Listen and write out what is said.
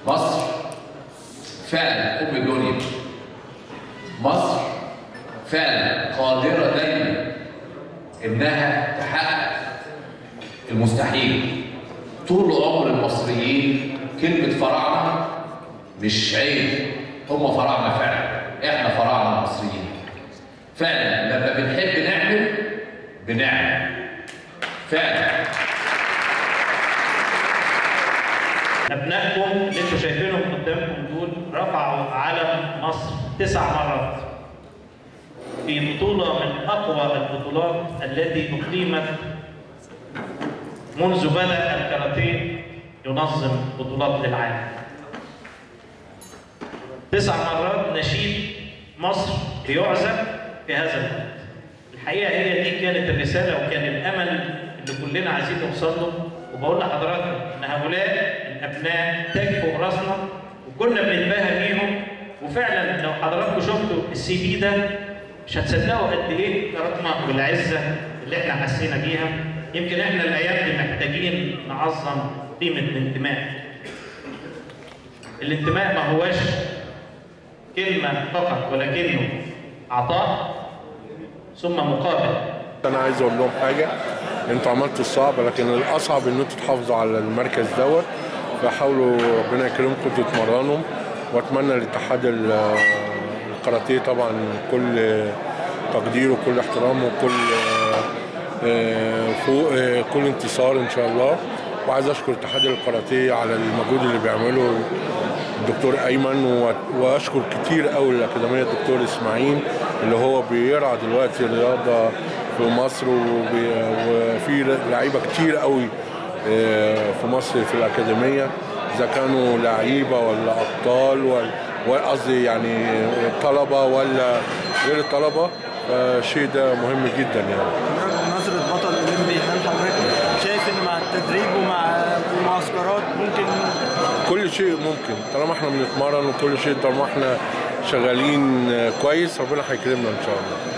مصر فعلا ام الدنيا مصر فعلا قادره دايما انها تحقق المستحيل طول عمر المصريين كلمه فراعنه مش عيب هم فراعنه فعلا احنا فراعنه مصريين فعلا لما بنحب نعمل بنعمل فعلا ابنائكم اللي انتم شايفينهم قدامكم دول رفعوا علم مصر تسع مرات في بطولة من أقوى البطولات التي أقيمت منذ بدأ الكاراتيه ينظم بطولات للعالم. تسع مرات نشيد مصر بيعزف في هذا الوقت. الحقيقة هي دي كانت الرسالة وكان الأمل اللي كلنا عايزين نوصل له وبقول لحضراتكم إن هؤلاء الأبناء تاج فوق راسنا وكنا بنتباهى بيهم وفعلا لو حضراتكم شفتوا السي في ده مش هتصدقوا قد ايه كرامه والعزه اللي احنا حسينا بيها يمكن احنا الايام دي محتاجين نعظم قيمه الانتماء الانتماء ما هواش كلمه فقط ولكنه عطاء ثم مقابل انا عايز اقول لهم حاجه انتوا عملتوا الصعب لكن الاصعب ان انتوا تحافظوا على المركز دوت فحاولوا ربنا يكرمكم تتمرنوا واتمنى الاتحاد ال- الكاراتيه طبعا كل تقدير وكل احترام وكل آه، فوق آه، كل انتصار ان شاء الله وعايز اشكر اتحاد الكاراتيه على المجهود اللي بيعمله الدكتور ايمن و- واشكر كتير قوي الاكاديميه الدكتور اسماعيل اللي هو بيرعى دلوقتي الرياضه في مصر وبي- وفي لعيبه كتير قوي آه، في مصر في الاكاديميه اذا كانوا لعيبه ولا ابطال ولا قصدي يعني طلبه ولا غير الطلبه فالشيء ده مهم جدا يعني نظرة بطل أولمبي هل حضرتك شايف إن مع التدريب ومع المعسكرات ممكن كل شيء ممكن طالما احنا بنتمرن وكل شيء طالما احنا شغالين كويس ربنا هيكرمنا ان شاء الله